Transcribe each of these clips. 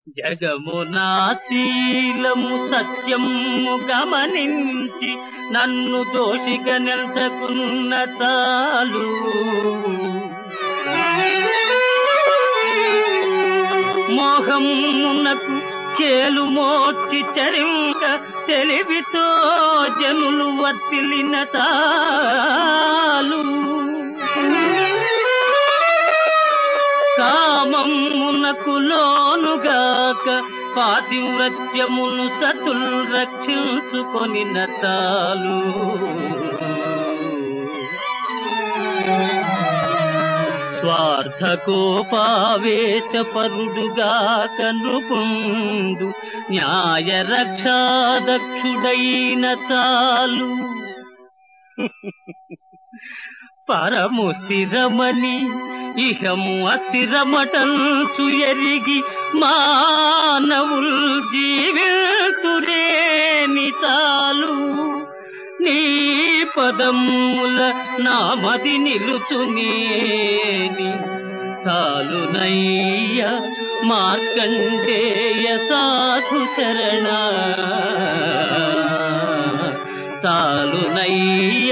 జగమునా శీలము సత్యము గమనించి నన్ను దోషిగా నిల్చకున్న చాలు మోహమునకు చేలు మోర్చి చరింక తెలివితో జనులు వర్తిలిన చాలు కామమునకు లోనుగాక పాతివ్రత్యమును సతుల్ రక్షించుకొని నతాలు స్వార్థకోపావేశపరుడుగాక నృపుండు న్యాయ రక్షాదక్షుడైన చాలు పరము స్థిరమని ఇహము అస్థిరమటంచు ఎరిగి మానవుల్ జీవితురేని చాలు నీ పదముల నామది నిలుచునేని చాలునయ్య మార్కండేయ సాధు శరణ చాలునయ్య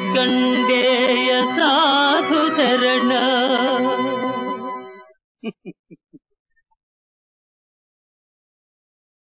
మార్కండేయ సాధు శరణ